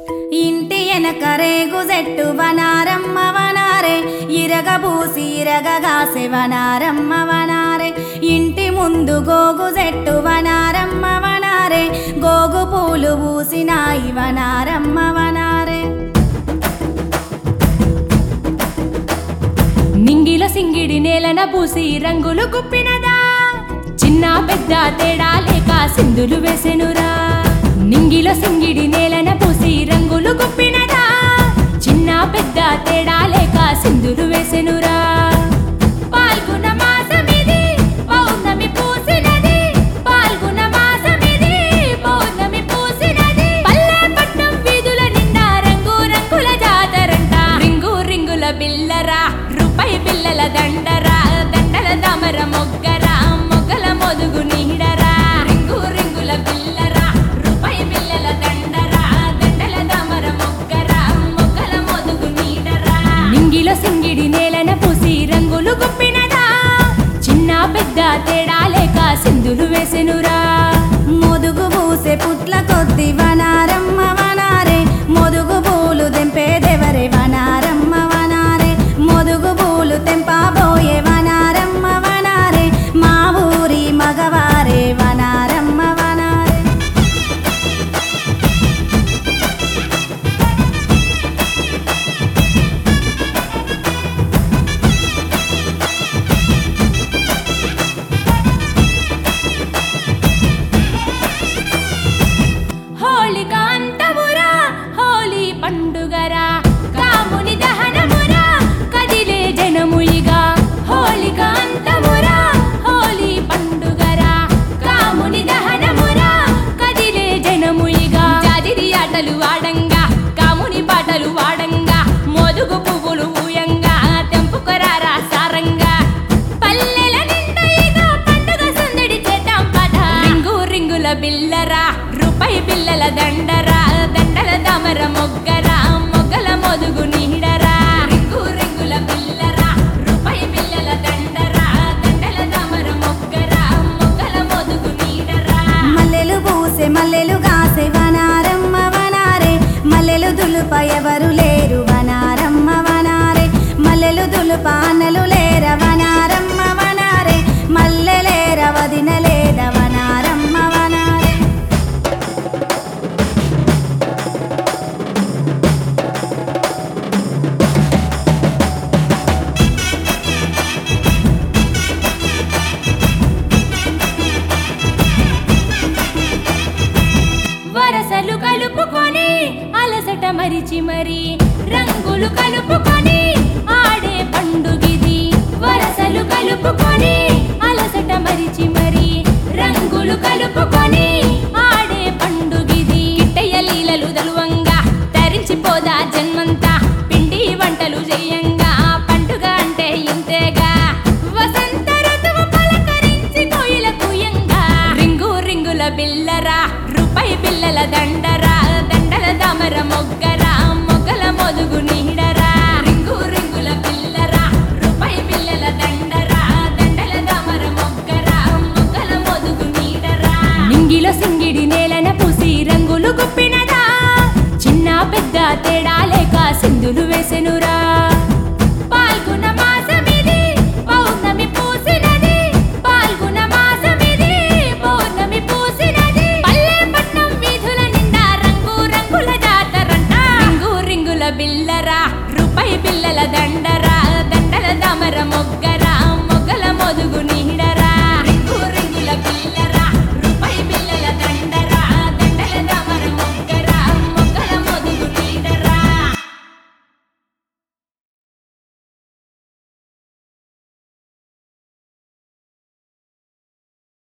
ఇంటి వెనక రేగు చెట్టు వనారమ్మ వనారే ఇరగబూసి ఇరగగాసె వనారమ్మ వనారే ఇంటి ముందు గోగు చెట్టు వనారమ్మ వనారే గోగు పూలు పూసినాయి వనారమ్మ వనారే నింగిల సింగిడి నేలన పూసి రంగులు గుప్పినదా చిన్న పెద్ద తేడా లేక సింధులు వేసెనురా నింగిల సింగిడి నేలన పూసి రంగులు గుప్పినదా చిన్న పెద్ద తేడా లేక సింధులు వేసెనురా పాల్గొన మాసమిది పౌర్ణమి పూసినది పాల్గొన మాసమిది పౌర్ణమి పూసినది పల్లెపట్నం వీధుల నిండా రంగు రంగుల జాతరంట రింగు రింగుల బిల్లరా రూపాయి బిల్లల దండరా దండల దామర మొగ్గరా మొగ్గల మొదుగు నీడరా రింగు రింగుల బిల్లరా రూపాయి బిల్లల దండరా దండల దామర మొగ్గరా మొగ్గల మొదుగు నీడరా నింగిలో సింగిడి నేలన పూసి రంగులు గుప్పినదా చిన్న పెద్ద తేడా లేక సింధులు వేసెనురా మొదుగు పూసే పుట్ల కొద్ది వనారమ్మ వనారే మొదుగు పూలు తెంపేదెవరే వనారమ్మ వనారే మొదుగు పూలు తెంపబోయే వనారమ్మ వనారే మా ఊరి మగవారే వనారమ్మ వనారే హోళిక అంతమురా హోలీ పండుగరా కాముని దహనమురా కదిలే జనముయిగా హోళిక అంతమురా హోలీ పండుగరా కాముని దహనమురా కదిలే జనముయిగా జాజిరి ఆటలు ఆడంగా కాముని పాటలు వాడంగా మోదుగు పువ్వులు ఊయంగా తెంపుకొరారా సారంగా పల్లెల నిండయిగా పండుగ సందడి చేద్దాం పద రింగు రింగుల బిల్లరా రూపాయి బిల్లల దండరా దండల దామర మొగ్గరా మొగ్గల మొదుగు నీడరా రింగు రింగుల బిల్లరా రూపాయి బిల్లల దండరా దండల దామర మొగ్గరా మొగ్గల మొదుగు నీడరా మల్లెలు పూసే మల్లెలు కాసే వనారమ్మ వనారే మల్లెలు దులుప ఎవరు లేరు వనారమ్మ వనారే మల్లెలు దులుప అన్నలు లేర వనారమ్మ వనారే మల్లెలేర వదిన లేద వనారమ్మ వనారే వరసలు కలుపుకొని అలసట మరిచి మరి రంగులు కలుపుకొని ఆడే పండుగిది వరసలు కలుపుకొని అలసట మరిచి మరి రంగులు కలుపుకొని ఆడే పండుగిది కిట్టయ్య లీలలు దలువంగా తరించిపోదా జన్మంతా పిండి వంటలు చెయ్యంగా పండుగ అంటే ఇంతేగా వసంత ఋతువు పలకరించి కోయిల కుయంగా రింగు రింగుల బిల్లరా రూపాయి బిల్లల దండరా దండల దామర మొగ్గరా మొగ్గల మొదుగు నీడరా రింగు రింగుల బిల్లరా రూపాయి బిల్లల దండరా దండల దామర మొగ్గరా మొగ్గల మొదుగు నీడరా నింగిలో సింగిడి నేలన పూసి రంగులు గుప్పినదా చిన్న పెద్ద తేడా లేక సింధులు వేసెనురా పాల్గొన మాసమిది పౌర్ణమి పూసినది పాల్గొన మాసమిది పౌర్ణమి పూసినది పల్లెపట్నం వీధుల నిండా రంగు రంగుల జాతరంట రింగు రింగుల బిల్లరా రూపాయి బిల్లల దండరా దండల దామర మొగ్గరా మొగ్గల మొదుగు నీడరా రింగు